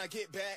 get back.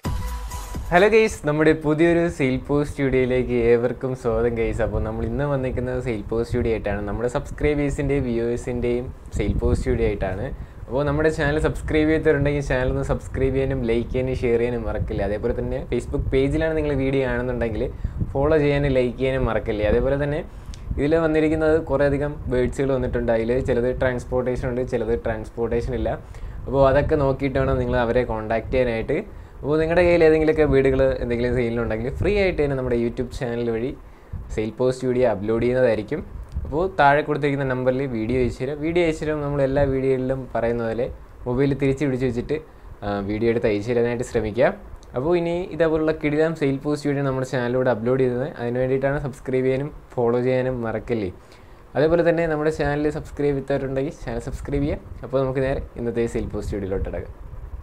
Hello guys നമ്മുടെ പുതിയൊരു sale post സ്റ്റുഡിയോയിലേക്ക് ഏവർക്കും സ്വാഗതം ഗെയ്സ് അപ്പോൾ നമ്മൾ ഇന്ന് വന്നിരിക്കുന്നത് സെയിൽ പോസ്റ്റ് സ്റ്റുഡിയോ ആയിട്ടാണ് നമ്മുടെ സബ്സ്ക്രൈബേഴ്സിൻ്റെയും വ്യൂവേഴ്സിൻ്റെയും സെയിൽ പോസ്റ്റ് സ്റ്റുഡിയോ ആയിട്ടാണ് അപ്പോൾ നമ്മുടെ ചാനൽ സബ്സ്ക്രൈബ് ചെയ്തിട്ടുണ്ടെങ്കിൽ ചാനൽ ഒന്ന് സബ്സ്ക്രൈബ് ചെയ്യാനും ലൈക്ക് ചെയ്യാനും ഷെയർ ചെയ്യാനും മറക്കില്ല അതേപോലെ തന്നെ ഫേസ്ബുക്ക് പേജിലാണ് നിങ്ങൾ വീഡിയോ കാണുന്നുണ്ടെങ്കിൽ ഫോളോ ചെയ്യാനും ലൈക്ക് ചെയ്യാനും മറക്കില്ല അതേപോലെ തന്നെ ഇതിൽ വന്നിരിക്കുന്നത് കുറേയധികം ബേഡ്സുകൾ വന്നിട്ടുണ്ട് അതിൽ ചിലത് ട്രാൻസ്പോർട്ടേഷൻ ഉണ്ട് ചിലത് ട്രാൻസ്പോർട്ടേഷൻ ഇല്ല അപ്പോൾ അതൊക്കെ നോക്കിയിട്ട് വേണം നിങ്ങൾ അവരെ കോൺടാക്ട് ചെയ്യാനായിട്ട് അപ്പോൾ നിങ്ങളുടെ കയ്യിൽ ഏതെങ്കിലുമൊക്കെ വീടുകൾ എന്തെങ്കിലും സെയിലുണ്ടെങ്കിൽ ഫ്രീ ആയിട്ട് തന്നെ നമ്മുടെ യൂട്യൂബ് ചാനൽ വഴി സെയിൽ പോസ്റ്റ് വീഡിയോ അപ്ലോഡ് ചെയ്യുന്നതായിരിക്കും അപ്പോൾ താഴെ കൊടുത്തിരിക്കുന്ന നമ്പറിൽ വീഡിയോ അയച്ചു തരാം വീഡിയോ അയച്ചു തരാം നമ്മൾ എല്ലാ വീഡിയോയിലും പറയുന്ന പോലെ മൊബൈലിൽ തിരിച്ച് പിടിച്ച് വെച്ചിട്ട് ആ, വീഡിയോ എടുത്ത് അയച്ചു തരാനായിട്ട് ശ്രമിക്കുക അപ്പോൾ ഇനി ഇതേപോലുള്ള കിടിലം സെയിൽ പോസ്റ്റ് വീഡിയോ നമ്മുടെ ചാനലിലൂടെ അപ്ലോഡ് ചെയ്യുന്നത് അതിന് വേണ്ടിയിട്ടാണ് സബ്സ്ക്രൈബ് ചെയ്യാനും ഫോളോ ചെയ്യാനും മറക്കല്ലേ അതേപോലെ തന്നെ നമ്മുടെ ചാനൽ സബ്സ്ക്രൈബ് ചെയ്തിട്ടുണ്ടെങ്കിൽ ചാനൽ സബ്സ്ക്രൈബ് ചെയ്യാം അപ്പോൾ നമുക്ക് നേരെ ഇന്നത്തെ സെയിൽ പോസ്റ്റ് വീഡിയോയിലോട്ട് ഇടക്കാം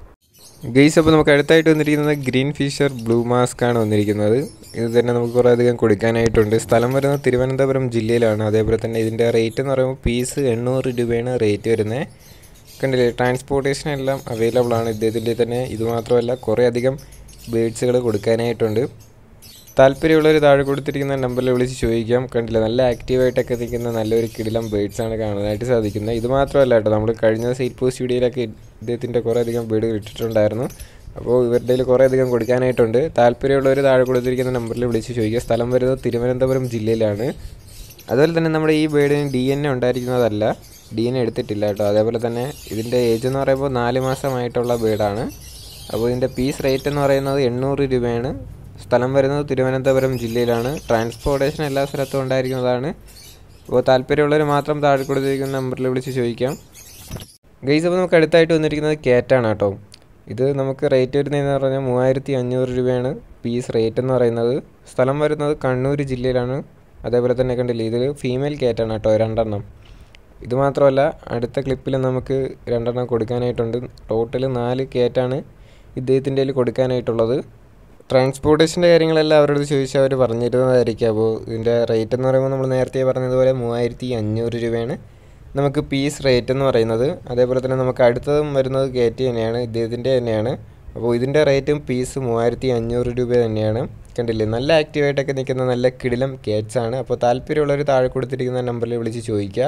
ഗെയ്സ് അപ്പോൾ നമുക്ക് അടുത്തായിട്ട് വന്നിരിക്കുന്നത് ഗ്രീൻ ഫിഷർ ബ്ലൂ മാസ്ക് ആണ് വന്നിരിക്കുന്നത് ഇത് തന്നെ നമുക്ക് കുറേ അധികം കൊടുക്കാനായിട്ടുണ്ട് സ്ഥലം വരുന്നത് തിരുവനന്തപുരം ജില്ലയിലാണ് അതേപോലെ തന്നെ ഇതിൻ്റെ റേറ്റ് എന്ന് പറയുമ്പോൾ പീസ് എണ്ണൂറ് രൂപയാണ് റേറ്റ് വരുന്നത് കണ്ടില്ലേ ട്രാൻസ്പോർട്ടേഷൻ എല്ലാം അവൈലബിൾ ആണ് ഇദ്ദേഹത്തിൻ്റെ തന്നെ ഇത് മാത്രമല്ല കുറേ അധികം ബേഡ്സുകൾ കൊടുക്കാനായിട്ടുണ്ട് താല്പര്യമുള്ളവർ താഴെ കൊടുത്തിരിക്കുന്ന നമ്പറിൽ വിളിച്ച് ചോദിക്കാം കണ്ടില്ല നല്ല ആക്റ്റീവായിട്ടൊക്കെ നിൽക്കുന്ന നല്ലൊരു കിടിലം ബേഡ്സ് ആണ് കാണാനായിട്ട് സാധിക്കുന്നത് ഇത് മാത്രമല്ല കേട്ടോ നമ്മൾ കഴിഞ്ഞ സൈറ്റ് പോസ്റ്റ് വീഡിയോയിലൊക്കെ ഇദ്ദേഹത്തിൻ്റെ കുറേ അധികം ബേഡുകൾ ഇട്ടിട്ടുണ്ടായിരുന്നു അപ്പോൾ ഇവരുടെ കയ്യിൽ കുറേ അധികം കൊടുക്കാനായിട്ടുണ്ട് താല്പര്യമുള്ളവർ താഴെ കൊടുത്തിരിക്കുന്ന നമ്പറിൽ വിളിച്ച് ചോദിക്കുക സ്ഥലം വരുന്നത് തിരുവനന്തപുരം ജില്ലയിലാണ് അതുപോലെ തന്നെ നമ്മുടെ ഈ ബേഡിന് ഡി എൻ എ ഉണ്ടായിരിക്കുന്നതല്ല ഡി എൻ എ എടുത്തിട്ടില്ല കേട്ടോ അതേപോലെ തന്നെ ഇതിൻ്റെ ഏജ് എന്ന് പറയുമ്പോൾ നാല് മാസമായിട്ടുള്ള ബേഡാണ് അപ്പോൾ ഇതിൻ്റെ പീസ് റേറ്റ് എന്ന് പറയുന്നത് എണ്ണൂറ് രൂപയാണ് സ്ഥലം വരുന്നത് തിരുവനന്തപുരം ജില്ലയിലാണ് ട്രാൻസ്പോർട്ടേഷൻ എല്ലാ സ്ഥലത്തും ഉണ്ടായിരിക്കുന്നതാണ് അപ്പോൾ താല്പര്യമുള്ളവർ മാത്രം താഴെ കൊടുത്തിരിക്കുന്ന നമ്പറിൽ വിളിച്ച് ചോദിക്കാം ഗൈസ് അപ്പോൾ നമുക്ക് അടുത്തായിട്ട് വന്നിരിക്കുന്നത് കാറ്റാണ് കേട്ടോ ഇത് നമുക്ക് റേറ്റ് വരുന്നതെന്ന് പറഞ്ഞാൽ മൂവായിരത്തി അഞ്ഞൂറ് രൂപയാണ് പീസ് റേറ്റ് എന്ന് പറയുന്നത് സ്ഥലം വരുന്നത് കണ്ണൂർ ജില്ലയിലാണ് അതേപോലെ തന്നെ കണ്ടില്ലേ ഇതിൽ ഫീമെയിൽ കാറ്റാണ് കേട്ടോ രണ്ടെണ്ണം ഇത് മാത്രമല്ല അടുത്ത ക്ലിപ്പിൽ നമുക്ക് രണ്ടെണ്ണം കൊടുക്കാനായിട്ടുണ്ട് ടോട്ടൽ നാല് കാറ്റാണ് ഇദ്ദേഹത്തിൻ്റെ കയ്യിൽ കൊടുക്കാനായിട്ടുള്ളത് ട്രാൻസ്പോർട്ടേഷൻ്റെ കാര്യങ്ങളെല്ലാം അവരോട് ചോദിച്ചാൽ അവർ പറഞ്ഞിരുന്നതായിരിക്കും അപ്പോൾ ഇതിൻ്റെ റേറ്റ് എന്ന് പറയുമ്പോൾ നമ്മൾ നേരത്തെ പറഞ്ഞതുപോലെ മൂവായിരത്തി അഞ്ഞൂറ് രൂപയാണ് നമുക്ക് പീസ് റേറ്റ് എന്ന് പറയുന്നത് അതേപോലെ തന്നെ നമുക്ക് അടുത്തതും വരുന്നത് കയറ്റി തന്നെയാണ് ഇദ്ദേഹത്തിൻ്റെ തന്നെയാണ് അപ്പോൾ ഇതിൻ്റെ റേറ്റും പീസ് മൂവായിരത്തി അഞ്ഞൂറ് രൂപ തന്നെയാണ് കണ്ടില്ലേ നല്ല ആക്റ്റീവായിട്ടൊക്കെ നിൽക്കുന്ന നല്ല കിടിലം കേറ്റ്സ് ആണ് അപ്പോൾ താല്പര്യമുള്ളവർ താഴെ കൊടുത്തിരിക്കുന്ന നമ്പറിൽ വിളിച്ച് ചോദിക്കുക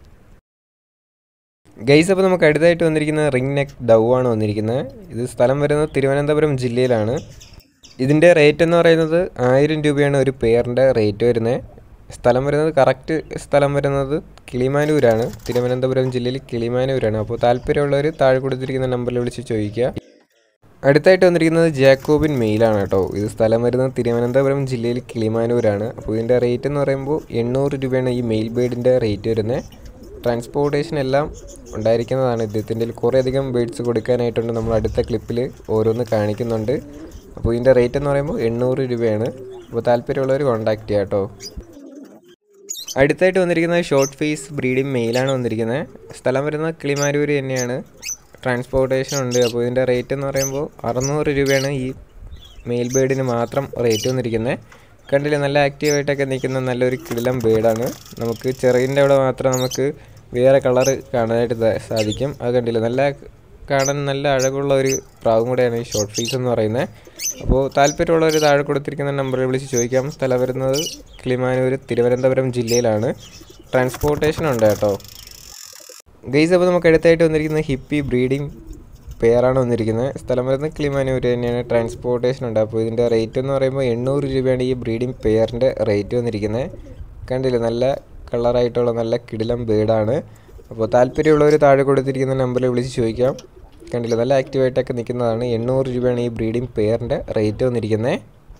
ഗൈസ് അപ്പോൾ നമുക്ക് അടുത്തായിട്ട് വന്നിരിക്കുന്നത് റിംഗ് നെക്ക് ഡൗ ആണ് വന്നിരിക്കുന്നത് ഇത് സ്ഥലം വരുന്നത് തിരുവനന്തപുരം ജില്ലയിലാണ് ഇതിൻ്റെ റേറ്റ് എന്ന് പറയുന്നത് ആയിരം രൂപയാണ് ഒരു പെയറിൻ്റെ റേറ്റ് വരുന്നത് സ്ഥലം വരുന്നത് കറക്റ്റ് സ്ഥലം വരുന്നത് കിളിമാനൂരാണ് തിരുവനന്തപുരം ജില്ലയിൽ കിളിമാനൂരാണ് അപ്പോൾ താല്പര്യമുള്ളവർ താഴെ കൊടുത്തിരിക്കുന്ന നമ്പറിൽ വിളിച്ച് ചോദിക്കുക അടുത്തായിട്ട് വന്നിരിക്കുന്നത് ജാക്കോബിൻ മെയിലാണ് കേട്ടോ ഇത് സ്ഥലം വരുന്നത് തിരുവനന്തപുരം ജില്ലയിൽ കിളിമാനൂരാണ് അപ്പോൾ ഇതിൻ്റെ റേറ്റ് എന്ന് പറയുമ്പോൾ എണ്ണൂറ് രൂപയാണ് ഈ മെയിൽ ബേഡിൻ്റെ റേറ്റ് വരുന്നത് ട്രാൻസ്പോർട്ടേഷൻ എല്ലാം ഉണ്ടായിരിക്കുന്നതാണ് ഇദ്ദേഹത്തിൻ്റെ കുറേയധികം ബേഡ്സ് കൊടുക്കാനായിട്ടുണ്ട് നമ്മൾ അടുത്ത ക്ലിപ്പിൽ ഓരോന്ന് കാണിക്കുന്നുണ്ട് അപ്പോൾ ഇതിൻ്റെ റേറ്റ് എന്ന് പറയുമ്പോൾ എണ്ണൂറ് രൂപയാണ് അപ്പോൾ താല്പര്യമുള്ളവർ കോൺടാക്ട് ചെയ്യാം കേട്ടോ അടുത്തായിട്ട് വന്നിരിക്കുന്നത് ഷോർട്ട് ഫേസ് ബ്രീഡിംഗ് മെയിലാണ് വന്നിരിക്കുന്നത് സ്ഥലം വരുന്നത് കിളിമാരൂർ തന്നെയാണ് ട്രാൻസ്പോർട്ടേഷൻ ഉണ്ട് അപ്പോൾ ഇതിൻ്റെ റേറ്റ് എന്ന് പറയുമ്പോൾ അറുന്നൂറ് രൂപയാണ് ഈ മെയിൽ ബേഡിന് മാത്രം റേറ്റ് വന്നിരിക്കുന്നത് കണ്ടില്ലേ നല്ല ആക്റ്റീവായിട്ടൊക്കെ നിൽക്കുന്ന നല്ലൊരു കിടിലം ബേഡാണ് നമുക്ക് ചെറിയൻ്റെ അവിടെ മാത്രം നമുക്ക് വേറെ കളറ് കാണാനായിട്ട് ദ- സാധിക്കും അത് കണ്ടില്ലേ നല്ല കാണാൻ നല്ല അഴകുള്ള ഒരു പ്രാവും കൂടെയാണ് ഈ ഷോർട്ട് ഫീസ് എന്ന് പറയുന്നത് അപ്പോൾ താല്പര്യമുള്ളവർ താഴെ കൊടുത്തിരിക്കുന്ന നമ്പറിൽ വിളിച്ച് ചോദിക്കാം സ്ഥലം വരുന്നത് കിളിമാനൂർ തിരുവനന്തപുരം ജില്ലയിലാണ് ട്രാൻസ്പോർട്ടേഷൻ ഉണ്ട് കേട്ടോ ഗൈസ് അപ്പോൾ നമുക്ക് അടുത്തായിട്ട് വന്നിരിക്കുന്നത് ഹിപ്പി ബ്രീഡിംഗ് പെയറാണ് വന്നിരിക്കുന്നത് സ്ഥലം വരുന്നത് കിളിമാനൂർ തന്നെയാണ് ട്രാൻസ്പോർട്ടേഷൻ ഉണ്ട് അപ്പോൾ ഇതിൻ്റെ റേറ്റ് എന്ന് പറയുമ്പോൾ എണ്ണൂറ് രൂപയാണ് ഈ ബ്രീഡിംഗ് പെയറിൻ്റെ റേറ്റ് വന്നിരിക്കുന്നത് കണ്ടില്ലേ നല്ല കളറായിട്ടുള്ള നല്ല കിടിലം ബേഡാണ് അപ്പോൾ താല്പര്യമുള്ളവർ താഴെ കൊടുത്തിരിക്കുന്ന നമ്പറിൽ വിളിച്ച് ചോദിക്കാം കണ്ടില്ലേ നല്ല ആക്റ്റീവായിട്ടൊക്കെ നിൽക്കുന്നതാണ് എണ്ണൂറ് രൂപയാണ് ഈ ബ്രീഡിംഗ് പെയറിൻ്റെ റേറ്റ് വന്നിരിക്കുന്നത്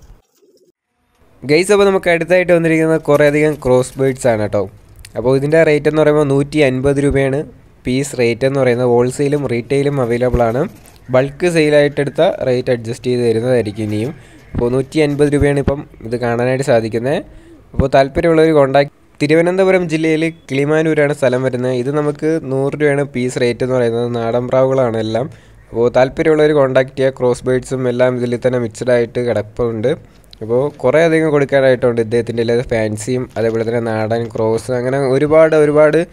ഗൈസ് അപ്പോൾ നമുക്ക് അടുത്തായിട്ട് വന്നിരിക്കുന്നത് കുറേയധികം ക്രോസ് ബേഡ്സ് ആണ് കേട്ടോ അപ്പോൾ ഇതിൻ്റെ റേറ്റ് എന്ന് പറയുമ്പോൾ നൂറ്റി അൻപത് രൂപയാണ് പീസ് റേറ്റ് എന്ന് പറയുന്നത് ഹോൾസെയിലും റീറ്റെയിലും അവൈലബിൾ ആണ് ബൾക്ക് സെയിലായിട്ടെടുത്ത റേറ്റ് അഡ്ജസ്റ്റ് ചെയ്ത് തരുന്നതായിരിക്കും ഇനിയും അപ്പോൾ നൂറ്റി അൻപത് രൂപയാണ് ഇപ്പം ഇത് കാണാനായിട്ട് സാധിക്കുന്നത് അപ്പോൾ താല്പര്യമുള്ളവർ കോൺടാക്ട് തിരുവനന്തപുരം ജില്ലയിൽ കിളിമാനൂരാണ് സ്ഥലം വരുന്നത് ഇത് നമുക്ക് നൂറ് രൂപയാണ് പീസ് റേറ്റ് എന്ന് പറയുന്നത് നാടൻ പ്രാവുകളാണ് എല്ലാം അപ്പോൾ താല്പര്യമുള്ളവർ കോൺടാക്ട് ചെയ്യുക ക്രോസ് ബേഡ്സും എല്ലാം ഇതിൽ തന്നെ മിക്സഡ് ആയിട്ട് കിടപ്പുണ്ട് അപ്പോൾ കുറേ അധികം കൊടുക്കാനായിട്ടുണ്ട് ഇദ്ദേഹത്തിൻ്റെ ഫാൻസിയും അതേപോലെ തന്നെ നാടൻ ക്രോസ് അങ്ങനെ ഒരുപാട് ഒരുപാട്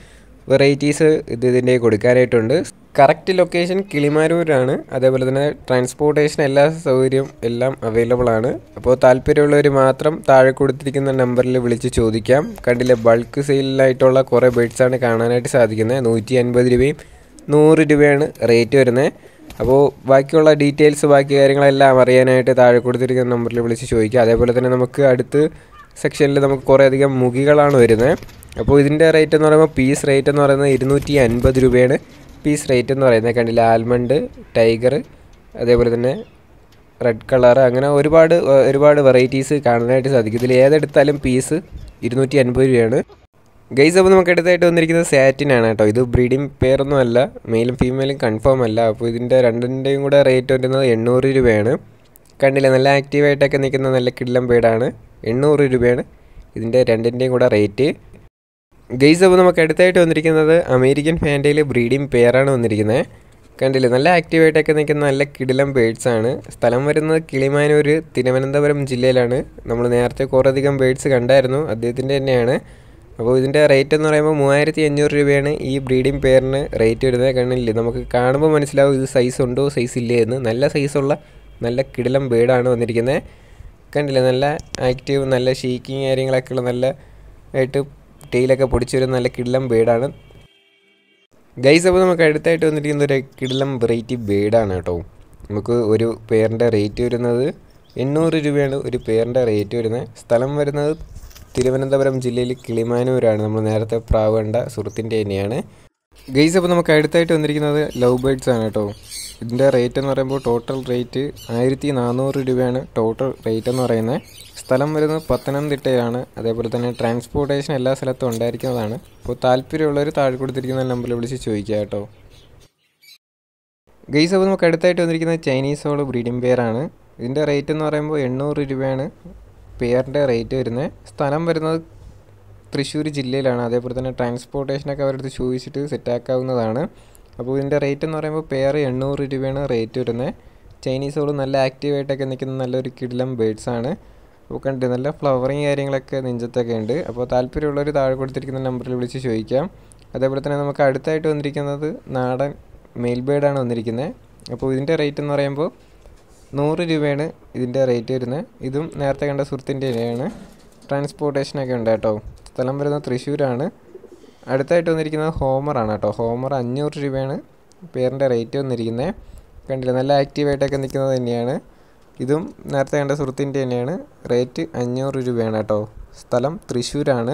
വെറൈറ്റീസ് ഇത് ഇതിൻ്റെ കൊടുക്കാനായിട്ടുണ്ട് കറക്റ്റ് ലൊക്കേഷൻ കിളിമാരൂരാണ് അതേപോലെ തന്നെ ട്രാൻസ്പോർട്ടേഷൻ എല്ലാ സൗകര്യവും എല്ലാം അവൈലബിൾ ആണ് അപ്പോൾ താല്പര്യമുള്ളവർ മാത്രം താഴെ കൊടുത്തിരിക്കുന്ന നമ്പറിൽ വിളിച്ച് ചോദിക്കാം കണ്ടില്ലേ ബൾക്ക് സെയിലായിട്ടുള്ള കുറേ ബേഡ്സാണ് കാണാനായിട്ട് സാധിക്കുന്നത് നൂറ്റി അൻപത് രൂപയും നൂറ് രൂപയാണ് റേറ്റ് വരുന്നത് അപ്പോൾ ബാക്കിയുള്ള ഡീറ്റെയിൽസ് ബാക്കി കാര്യങ്ങളെല്ലാം അറിയാനായിട്ട് താഴെ കൊടുത്തിരിക്കുന്ന നമ്പറിൽ വിളിച്ച് ചോദിക്കുക അതേപോലെ തന്നെ നമുക്ക് അടുത്ത് സെക്ഷനിൽ നമുക്ക് കുറേ അധികം മുഖികളാണ് വരുന്നത് അപ്പോൾ ഇതിൻ്റെ റേറ്റ് എന്ന് പറയുമ്പോൾ പീസ് റേറ്റ് എന്ന് പറയുന്നത് ഇരുന്നൂറ്റി അൻപത് രൂപയാണ് പീസ് റേറ്റ് എന്ന് പറയുന്നത് കണ്ടില്ല ആൽമണ്ട് ടൈഗർ അതേപോലെ തന്നെ റെഡ് കളർ അങ്ങനെ ഒരുപാട് ഒരുപാട് വെറൈറ്റീസ് കാണാനായിട്ട് സാധിക്കും ഇതിൽ ഏതെടുത്താലും പീസ് ഇരുന്നൂറ്റി അൻപത് രൂപയാണ് ഗൈസ് അപ്പോൾ നമുക്ക് അടുത്തായിട്ട് വന്നിരിക്കുന്നത് സാറ്റിനാണ് കേട്ടോ ഇത് ബ്രീഡിംഗ് പെയറൊന്നും അല്ല മെയിലും ഫീമെയിലും കൺഫേം അല്ല അപ്പോൾ ഇതിൻ്റെ രണ്ടിൻ്റെയും കൂടെ റേറ്റ് വരുന്നത് എണ്ണൂറ് രൂപയാണ് കണ്ടില്ല നല്ല ആക്റ്റീവായിട്ടൊക്കെ നിൽക്കുന്ന നല്ല കിടിലം ബേഡാണ് എണ്ണൂറ് രൂപയാണ് ഇതിൻ്റെ രണ്ടിൻ്റെയും കൂടെ റേറ്റ് ഗെയ്സ് അപ്പോൾ നമുക്ക് അടുത്തായിട്ട് വന്നിരിക്കുന്നത് അമേരിക്കൻ ഫാൻറ്റയിൽ ബ്രീഡിംഗ് പെയറാണ് വന്നിരിക്കുന്നത് കണ്ടില്ലേ നല്ല ആക്റ്റീവായിട്ടൊക്കെ നിൽക്കുന്ന നല്ല കിടിലം ബേഡ്സ് ആണ് സ്ഥലം വരുന്നത് കിളിമാനൂർ തിരുവനന്തപുരം ജില്ലയിലാണ് നമ്മൾ നേരത്തെ കുറേയധികം ബേഡ്സ് കണ്ടായിരുന്നു അദ്ദേഹത്തിൻ്റെ തന്നെയാണ് അപ്പോൾ ഇതിൻ്റെ റേറ്റ് എന്ന് പറയുമ്പോൾ മൂവായിരത്തി അഞ്ഞൂറ് രൂപയാണ് ഈ ബ്രീഡിംഗ് പെയറിന് റേറ്റ് വരുന്നത് കണ്ടില്ലേ നമുക്ക് കാണുമ്പോൾ മനസ്സിലാവും ഇത് സൈസ് ഉണ്ടോ സൈസ് ഇല്ലേ എന്ന് നല്ല സൈസുള്ള നല്ല കിടിലം ബേഡാണ് വന്നിരിക്കുന്നത് കണ്ടില്ലേ നല്ല ആക്റ്റീവ് നല്ല ഷീക്കിങ് കാര്യങ്ങളൊക്കെ ഉള്ള നല്ല ആയിട്ട് ടെയിലൊക്കെ പൊടിച്ചു വരുന്ന നല്ല കിടിലം ബേഡാണ് ഗൈസ് അപ്പോൾ നമുക്ക് അടുത്തായിട്ട് വന്നിരിക്കുന്ന ഒരു കിടിലം വെറൈറ്റി ബേഡാണ് കേട്ടോ നമുക്ക് ഒരു പേരിൻ്റെ റേറ്റ് വരുന്നത് എണ്ണൂറ് രൂപയാണ് ഒരു പേരിൻ്റെ റേറ്റ് വരുന്നത് സ്ഥലം വരുന്നത് തിരുവനന്തപുരം ജില്ലയിൽ കിളിമാനൂരാണ് നമ്മൾ നേരത്തെ പ്രാവ് കണ്ട സുഹൃത്തിൻ്റെ തന്നെയാണ് ഗൈസ് അപ്പോൾ നമുക്ക് അടുത്തായിട്ട് വന്നിരിക്കുന്നത് ലവ് ബേഡ്സ് ആണ് കേട്ടോ ഇതിൻ്റെ റേറ്റ് എന്ന് പറയുമ്പോൾ ടോട്ടൽ റേറ്റ് ആയിരത്തി നാനൂറ് രൂപയാണ് ടോട്ടൽ റേറ്റ് എന്ന് പറയുന്നത് സ്ഥലം വരുന്നത് പത്തനംതിട്ടയാണ് അതേപോലെ തന്നെ ട്രാൻസ്പോർട്ടേഷൻ എല്ലാ സ്ഥലത്തും ഉണ്ടായിരിക്കുന്നതാണ് അപ്പോൾ താല്പര്യമുള്ളവർ താഴെ കൊടുത്തിരിക്കുന്ന നമ്പറിൽ വിളിച്ച് ചോദിക്കുക കേട്ടോ ഗൈസ് അപ്പോൾ നമുക്ക് അടുത്തായിട്ട് വന്നിരിക്കുന്നത് ചൈനീസ് ഹോൾ ബ്രീഡിംഗ് പെയറാണ് ഇതിൻ്റെ റേറ്റ് എന്ന് പറയുമ്പോൾ എണ്ണൂറ് രൂപയാണ് പെയറിൻ്റെ റേറ്റ് വരുന്നത് സ്ഥലം വരുന്നത് തൃശ്ശൂർ ജില്ലയിലാണ് അതേപോലെ തന്നെ ട്രാൻസ്പോർട്ടേഷനൊക്കെ അവരുടെ അടുത്ത് ചോദിച്ചിട്ട് സെറ്റാക്കാവുന്നതാണ് അപ്പോൾ ഇതിൻ്റെ റേറ്റ് എന്ന് പറയുമ്പോൾ പെയർ എണ്ണൂറ് രൂപയാണ് റേറ്റ് വരുന്നത് ചൈനീസ് ഹോൾ നല്ല ആക്റ്റീവായിട്ടൊക്കെ നിൽക്കുന്ന നല്ലൊരു കിടിലം ബേഡ്സ് ആണ് അപ്പോൾ കണ്ട് നല്ല ഫ്ലവറിങ് കാര്യങ്ങളൊക്കെ നെഞ്ചത്തൊക്കെ ഉണ്ട് അപ്പോൾ താല്പര്യമുള്ളവർ താഴെ കൊടുത്തിരിക്കുന്ന നമ്പറിൽ വിളിച്ച് ചോദിക്കാം അതേപോലെ തന്നെ നമുക്ക് അടുത്തായിട്ട് വന്നിരിക്കുന്നത് നാടൻ മെയിൽ ബേഡാണ് വന്നിരിക്കുന്നത് അപ്പോൾ ഇതിൻ്റെ റേറ്റ് എന്ന് പറയുമ്പോൾ നൂറ് രൂപയാണ് ഇതിൻ്റെ റേറ്റ് വരുന്നത് ഇതും നേരത്തെ കണ്ട സുഹൃത്തിൻ്റെ തന്നെയാണ് ട്രാൻസ്പോർട്ടേഷനൊക്കെ ഉണ്ട് കേട്ടോ സ്ഥലം വരുന്നത് തൃശ്ശൂരാണ് അടുത്തായിട്ട് വന്നിരിക്കുന്നത് ഹോമറാണ് കേട്ടോ ഹോമർ അഞ്ഞൂറ് രൂപയാണ് പേരിൻ്റെ റേറ്റ് വന്നിരിക്കുന്നത് കണ്ടില്ല നല്ല ആക്റ്റീവായിട്ടൊക്കെ നിൽക്കുന്നത് തന്നെയാണ് ഇതും നേരത്തെ കണ്ട സുഹൃത്തിൻ്റെ തന്നെയാണ് റേറ്റ് അഞ്ഞൂറ് രൂപയാണ് കേട്ടോ സ്ഥലം തൃശ്ശൂരാണ്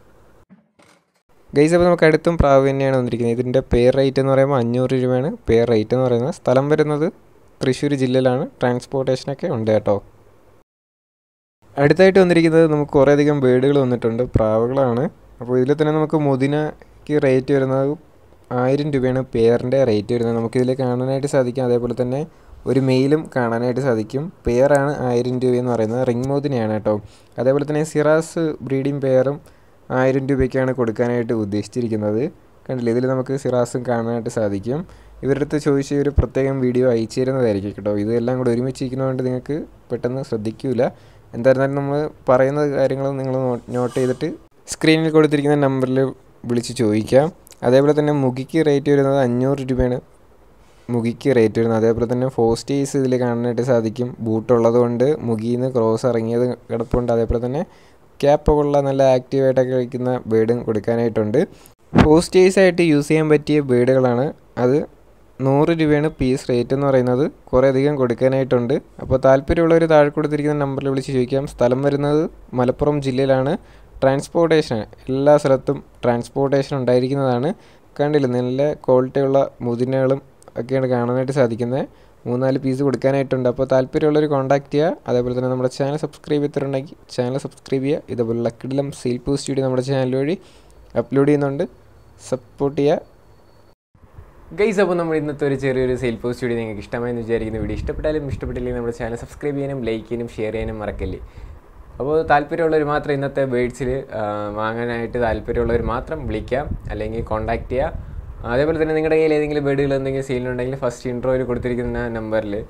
ഗൈസ് അപ്പോൾ നമുക്ക് അടുത്തും പ്രാവ് തന്നെയാണ് വന്നിരിക്കുന്നത് ഇതിൻ്റെ പേർ റേറ്റ് എന്ന് പറയുമ്പോൾ അഞ്ഞൂറ് രൂപയാണ് പേർ റേറ്റ് എന്ന് പറയുന്നത് സ്ഥലം വരുന്നത് തൃശ്ശൂർ ജില്ലയിലാണ് ട്രാൻസ്പോർട്ടേഷനൊക്കെ ഉണ്ട് കേട്ടോ അടുത്തായിട്ട് വന്നിരിക്കുന്നത് നമുക്ക് കുറേയധികം ബേഡുകൾ വന്നിട്ടുണ്ട് പ്രാവുകളാണ് അപ്പോൾ ഇതിൽ തന്നെ നമുക്ക് മുതിനയ്ക്ക് റേറ്റ് വരുന്നത് ആയിരം രൂപയാണ് പെയറിൻ്റെ റേറ്റ് വരുന്നത് നമുക്കിതിൽ കാണാനായിട്ട് സാധിക്കും അതേപോലെ തന്നെ ഒരു മെയിലും കാണാനായിട്ട് സാധിക്കും പെയറാണ് ആയിരം രൂപയെന്ന് പറയുന്നത് റിംഗ് മോതിനെയാണ് കേട്ടോ അതേപോലെ തന്നെ സിറാസ് ബ്രീഡിംഗ് പെയറും ആയിരം രൂപയ്ക്കാണ് കൊടുക്കാനായിട്ട് ഉദ്ദേശിച്ചിരിക്കുന്നത് കണ്ടില്ലേ ഇതിൽ നമുക്ക് സിറാസും കാണാനായിട്ട് സാധിക്കും ഇവരുടെ അടുത്ത് ചോദിച്ച് ഒരു പ്രത്യേകം വീഡിയോ അയച്ചു തരുന്നതായിരിക്കും കേട്ടോ ഇതെല്ലാം കൂടെ ഒരുമിച്ചിരിക്കുന്നതുകൊണ്ട് നിങ്ങൾക്ക് പെട്ടെന്ന് ശ്രദ്ധിക്കില്ല എന്തായിരുന്നാലും നമ്മൾ പറയുന്ന കാര്യങ്ങൾ നിങ്ങൾ നോട്ട് ചെയ്തിട്ട് സ്ക്രീനിൽ കൊടുത്തിരിക്കുന്ന നമ്പറിൽ വിളിച്ച് ചോദിക്കാം അതേപോലെ തന്നെ മുഗിക്ക് റേറ്റ് വരുന്നത് അഞ്ഞൂറ് രൂപയാണ് മുഗിക്ക് റേറ്റ് വരുന്നത് അതേപോലെ തന്നെ ഫോസ്റ്റേഴ്സ് ഇതിൽ കാണാനായിട്ട് സാധിക്കും ബൂട്ടുള്ളത് കൊണ്ട് മുഗിയിൽ നിന്ന് ക്രോസ് ഇറങ്ങിയത് കിടപ്പുണ്ട് അതേപോലെ തന്നെ ക്യാപ്പൊക്കെ ഉള്ള നല്ല ആക്റ്റീവായിട്ടൊക്കെ കഴിക്കുന്ന ബേഡും കൊടുക്കാനായിട്ടുണ്ട് ഫോസ്റ്റേഴ്സ് ആയിട്ട് യൂസ് ചെയ്യാൻ പറ്റിയ ബേഡുകളാണ് അത് നൂറ് രൂപയാണ് പീസ് റേറ്റ് എന്ന് പറയുന്നത് കുറേ അധികം കൊടുക്കാനായിട്ടുണ്ട് അപ്പോൾ താല്പര്യമുള്ളവർ താഴെ കൊടുത്തിരിക്കുന്ന നമ്പറിൽ വിളിച്ച് ചോദിക്കാം സ്ഥലം വരുന്നത് മലപ്പുറം ജില്ലയിലാണ് ട്രാൻസ്പോർട്ടേഷൻ എല്ലാ സ്ഥലത്തും ട്രാൻസ്പോർട്ടേഷൻ ഉണ്ടായിരിക്കുന്നതാണ് കണ്ടില്ല നല്ല ക്വാളിറ്റിയുള്ള മുതിനകളും ഒക്കെയാണ് കാണാനായിട്ട് സാധിക്കുന്നത് മൂന്നാല് പീസ് കൊടുക്കാനായിട്ടുണ്ട് അപ്പോൾ താല്പര്യമുള്ളവർ കോൺടാക്ട് ചെയ്യുക അതേപോലെ തന്നെ നമ്മുടെ ചാനൽ സബ്സ്ക്രൈബ് ചെയ്തിട്ടുണ്ടെങ്കിൽ ചാനൽ സബ്സ്ക്രൈബ് ചെയ്യുക ഇതുപോലുള്ള കിടിലം സെയിൽ പോസ്റ്റ് വീഡിയോ നമ്മുടെ ചാനൽ വഴി അപ്ലോഡ് ചെയ്യുന്നുണ്ട് സപ്പോർട്ട് ചെയ്യുക ഗൈസ് അപ്പോൾ നമ്മൾ ഇന്നത്തെ ഒരു ചെറിയൊരു സെയിൽ പോസ്റ്റ് വീഡിയോ നിങ്ങൾക്ക് ഇഷ്ടമായെന്ന് വിചാരിക്കുന്ന വീഡിയോ ഇഷ്ടപ്പെട്ടാലും ഇഷ്ടപ്പെട്ടില്ലെങ്കിൽ നമ്മുടെ ചാനൽ സബ്സ്ക്രൈബ് ചെയ്യാനും ലൈക്ക് ചെയ്യാനും ഷെയർ ചെയ്യാനും മറക്കല്ലേ അപ്പോൾ താല്പര്യമുള്ളവർ മാത്രം ഇന്നത്തെ ബേഡ്സിൽ വാങ്ങാനായിട്ട് താല്പര്യമുള്ളവർ മാത്രം വിളിക്കാം അല്ലെങ്കിൽ കോൺടാക്ട് ചെയ്യുക അതേപോലെ തന്നെ നിങ്ങളുടെ കയ്യിൽ ഏതെങ്കിലും ബേഡുകൾ എന്തെങ്കിലും സെയിലുണ്ടെങ്കിൽ ഫസ്റ്റ് ഇൻട്രോയിൽ കൊടുത്തിരിക്കുന്ന നമ്പറിൽ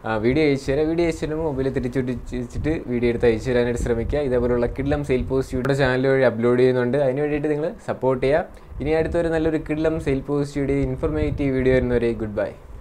വീഡിയോ അയച്ചു തരാം വീഡിയോ അയച്ചു തരുമ്പോൾ മൊബൈൽ തിരിച്ചുപിടിച്ചിട്ട് വീഡിയോ എടുത്ത് അയച്ചു തരാനായിട്ട് ശ്രമിക്കുക ഇതേപോലുള്ള കിഡ്ലം സെയിൽ പോസ്റ്റ് ഇവിടെ ചാനൽ വഴി അപ്ലോഡ് ചെയ്യുന്നുണ്ട് അതിന് വേണ്ടിയിട്ട് നിങ്ങൾ സപ്പോർട്ട് ചെയ്യുക ഇനി അടുത്തൊരു നല്ലൊരു കിഡ്ലം sale post video informative video വരുന്നവരെ ഗുഡ് ബൈ